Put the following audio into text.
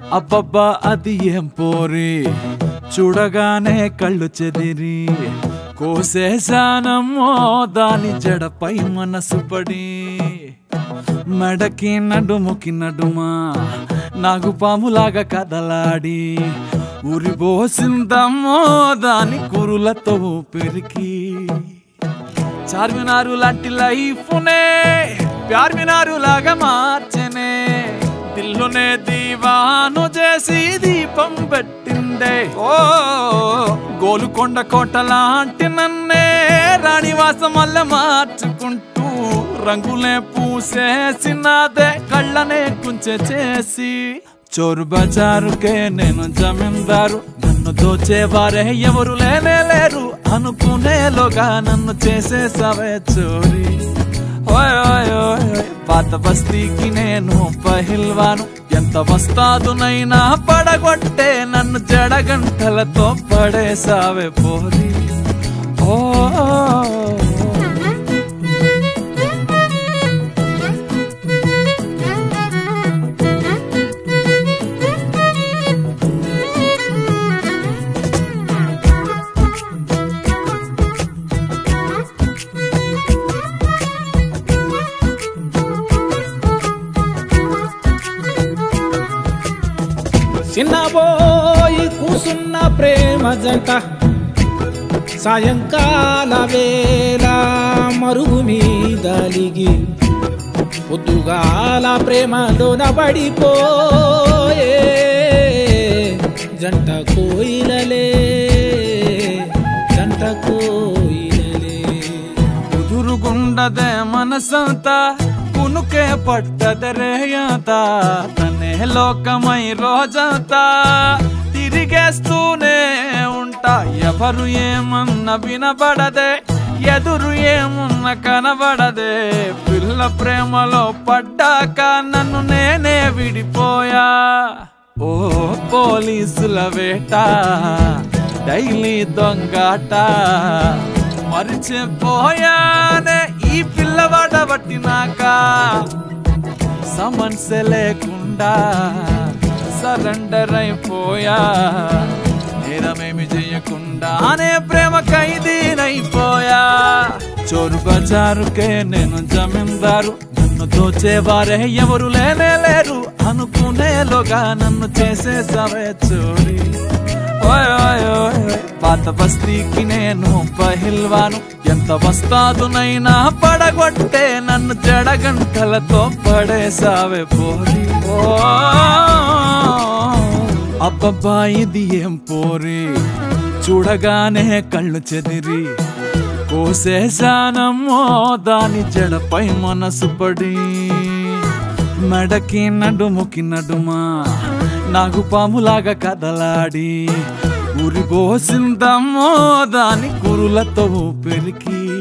అబ్బబ్బా అది ఏం పోరి చూడగానే కళ్ళు చెదిరి కోసేశానమ్మో దాని జడపై మనసు పడి మెడకి నడుముకి నడుమా నాగు పాములాగా కదలాడి ఉరిబోసిందమ్మో దాని కురులతో పెరికి చార్మినారు లాంటి లైఫ్నే ప్యార్మినారు లాగా మార్చనే దిల్లునే దీవాను చేసి దీపం పెట్టిందే ఓ గోలుకొండ కోట లాంటి నన్నే రాణివాసం వల్ల మార్చుకుంటూ రంగులే పూసేసినాదే కళ్ళనే కుంచె చేసి చోరు బజారుకే నేను జమీందారు నన్ను దోచేవారే ఎవరు లేనే లేరు అనుకునేలోగా నన్ను చేసేసావే చోరీ ఓయ్ ఓయ్ ఓయ్ ఓయ్. పాత బస్తీకి నేను పహిల్వాను ఎంత వస్తాదునైనా పడగొట్టే నన్ను జడగంటలతో పడేసావే పోరి ఓ చిన్నబోయి కూసున్న ప్రేమ జంట సాయంకాల వేళ మరుగు మీదలిగి పొద్దుగాల ప్రేమలోన పడిపోయే జంట కోయిలలే జంట కోయిలలే కుదురుగుండదే మనసంతా కునుకే పట్టదరేయత తనే లోకమై రోజంతా తిరిగేస్తూనే ఉంటా ఎవరు ఏమన్న వినబడదే ఎదురు ఏమున్న కనబడదే పిల్ల ప్రేమలో పడ్డాక నన్ను నేనే విడిపోయా ఓ పోలీసుల వేట డైలీ దొంగాట మరిచిపోయానే ఈ పిల్లవాడ పట్టినాక సమన్సె లేకుండా సరెండర్ అయిపోయా నేరమేమి చేయకుండానే ప్రేమ ఖైదీనైపోయా చోరు బజారుకే నేను జమీందారు నన్ను దోచేవారే ఎవరు లేనే లేరు అనుకునేలోగా నన్ను చేసేసావే చోరీ ఓయ్ ఓయ్ ఓయ్ ఓయ్. పాత బస్తీకి నేను పహిల్వాను ఎంత వస్తాదునైనా పడగొట్టే నన్ను జడగంటలతో పడేసావే పోరి ఓ అబ్బబ్బా ఇది ఏం పోరి చూడగానే కళ్ళు చెదిరి కోసేశానమ్మో దాని జడపై మనసు పడి మెడకి నడుముకి నడుమా నాగు పాములాగా కదలాడి ఉరిబోసిందమ్మో దాని కురులతో పెరికి